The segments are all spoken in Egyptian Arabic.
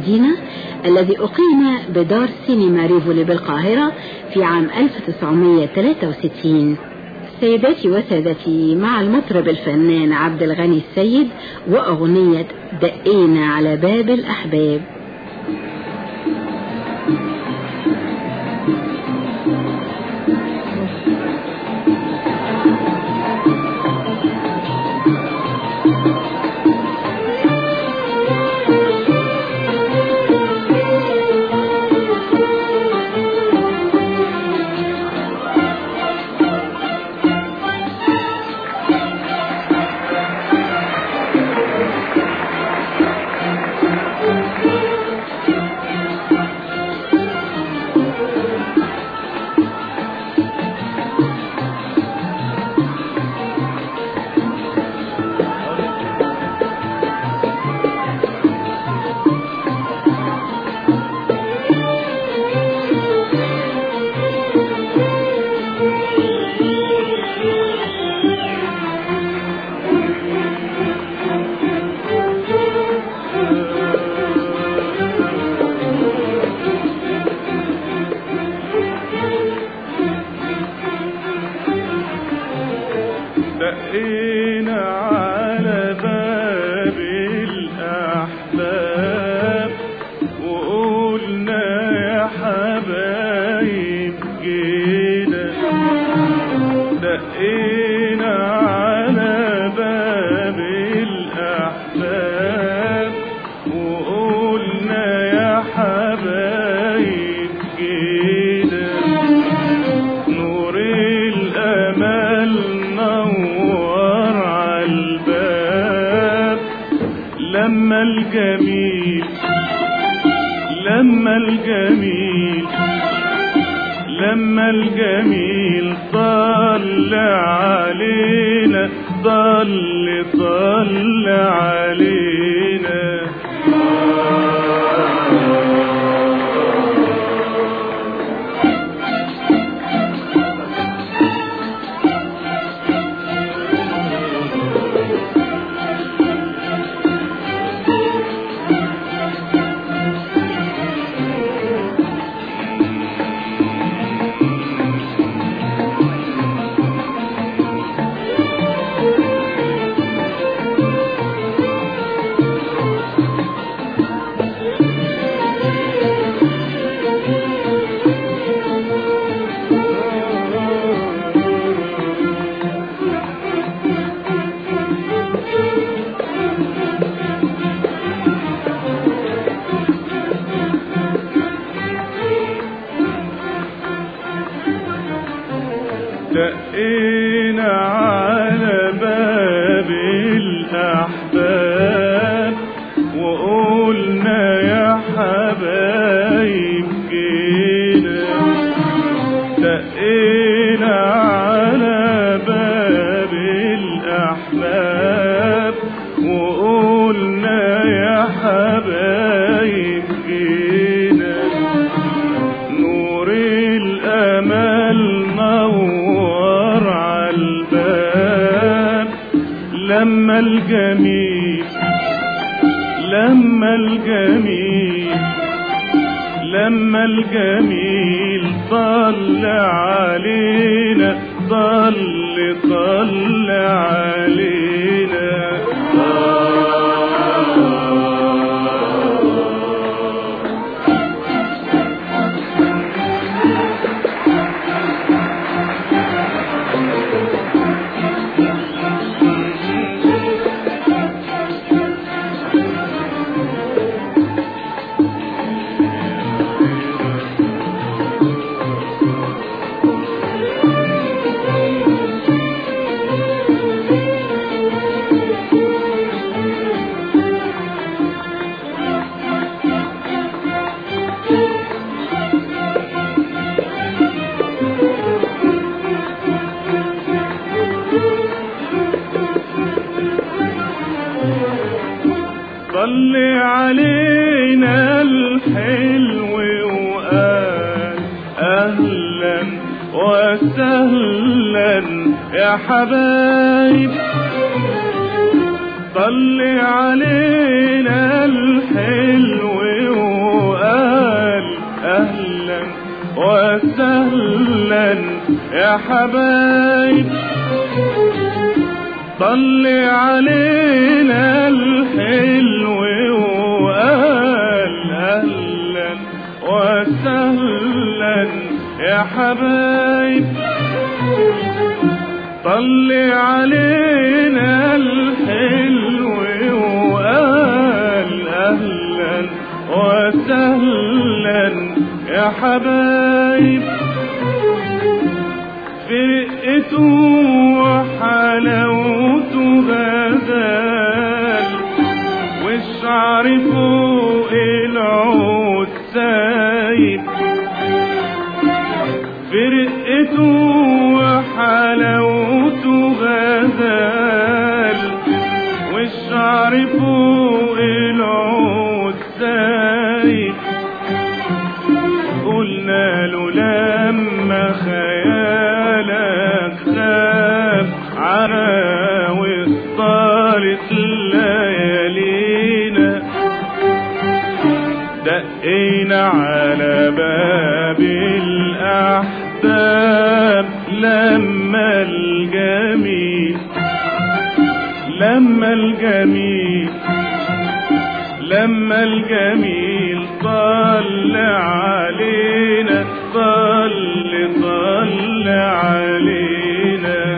دينا الذي أقيم بدار سينما ريفولي بالقاهرة في عام 1963 سيداتي وسادتي مع المطرب الفنان عبد الغني السيد وأغنية دقينا على باب الأحباب دقينا على باب الأحباب وقلنا يا حبايب جينا دقينا على باب الأحباب وقلنا يا حبايب جينا نور الأمل نور عالباب لما الجميل لما الجميل لما الجميل طل علينا طل طل علينا دقينا على باب الأحباب وقلنا يا حبايب جينا دقينا على باب الأحباب وقلنا يا حبايب جينا نور الأمل نور عالباب لما الجميل لما الجميل لما الجميل طل علينا طل طل علينا صل علينا الحلو وقال أهلا وسهلا يا حبايب طل علينا الحلو وقال اهلا وسهلا يا حبايب طل علينا الحلو وقال اهلا وسهلا يا حبايب طل علينا الحلو وقال اهلا وسهلا يا حبايب فرقته وحلاوته غزال والشعر فوق العود سايب فرقته وحلاوته غزال والشعر فوق العود سايب قلنا له لما خيالك خاب عنا وصارت ليالينا دقينا على باب الأحباب لما الجميل لما الجميل لما الجميل طل علينا طل طل علينا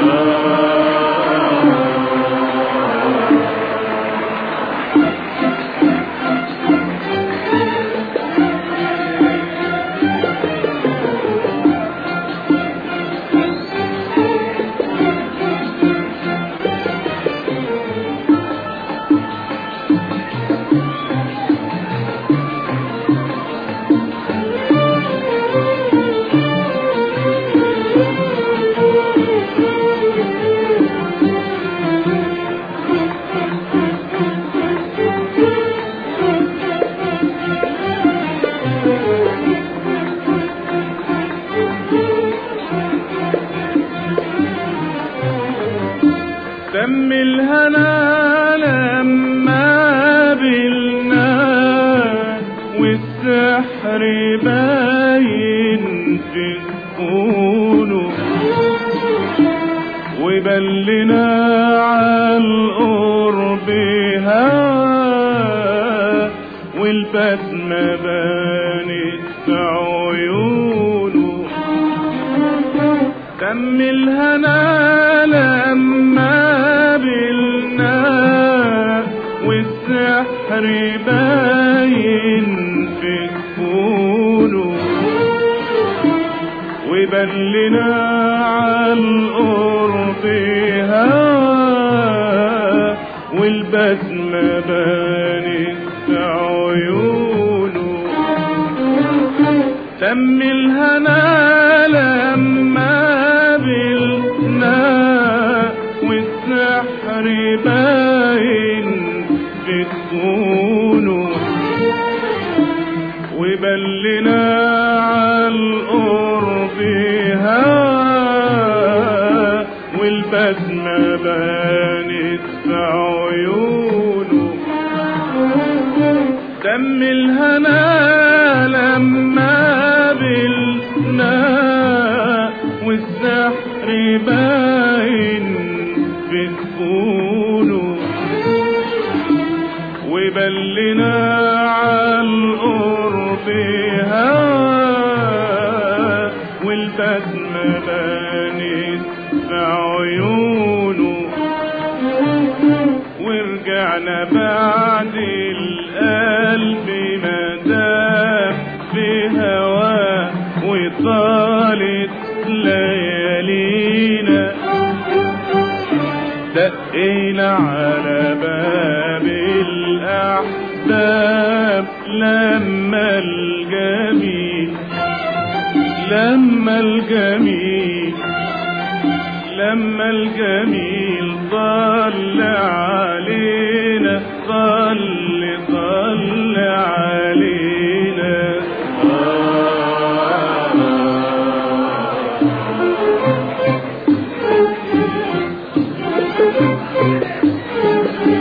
تم الهنا لما قابلنا والسحر باين في كونه وبلنا عالقرب هوا والبسمة بانت في عيونه تم الهنا لما قابلنا والسحر باين في كونه وبلنا عالقرب هوا والبسمة بانت في عيونه تم الهنا لما قابلنا والسحر باين في كونه وبلنا عالقرب هوا والبسمة بانت في عيونه تم الهنا لما قابلنا والسحر باين في كونه وبلنا عالقرب هوا والبسمة بانت في عيونه ورجعنا بعد القلب مدام في هواه وطالت ليالينا دقينا على باب الأحباب لما الجميل لما الجميل لما الجميل ضل علينا ضل ضل علينا آه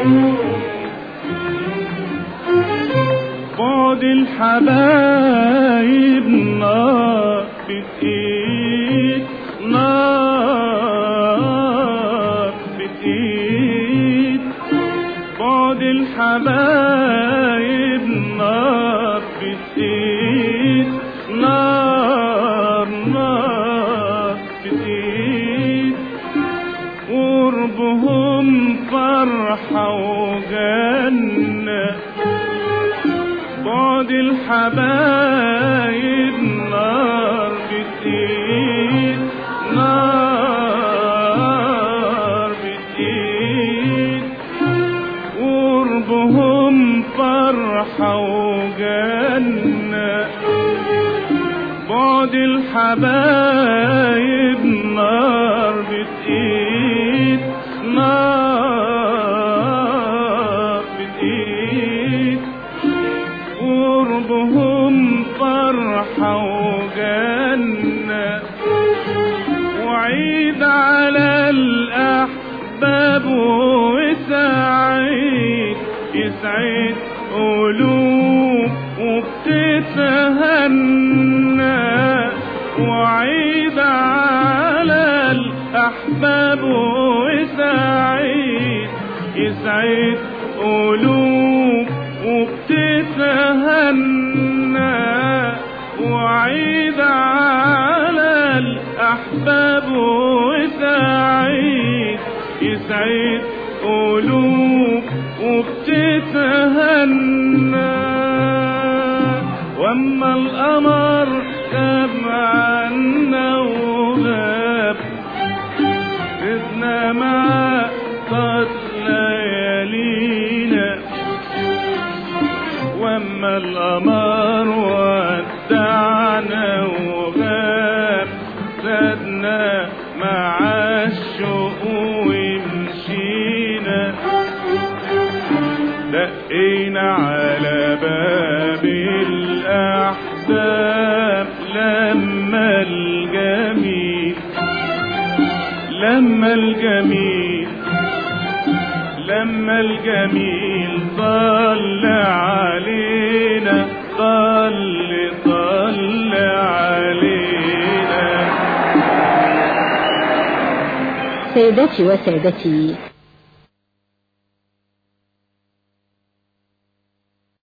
بعد الحبايب نار بتقيد نار بتقيد بعد الحبايب نار بتقيد نار نار بتقيد قربهم فرحة وجنة بعد الحبايب نار بتقيد نار بتقيد قربهم فرحة وجنة بعد الحبايب نار بتقيد نار بتقيد قربهم فرحة وجنة وعيد على الأحباب وسعيد يسعد قلوب وبتتهنى وعيد على الأحباب وسعيد يسعد قلوب وبتتهنى وعيد على الأحباب وسعيد يسعد قلوب وبتتهنى واما القمر غاب عنا وغاب إذنا مع قد ليالينا واما القمر ودعنا وغاب زادنا مع الشوق ومشينا دقينا على باب الأحباب لما الجميل لما الجميل لما الجميل طل علينا طل طل علينا سيداتي وسادتي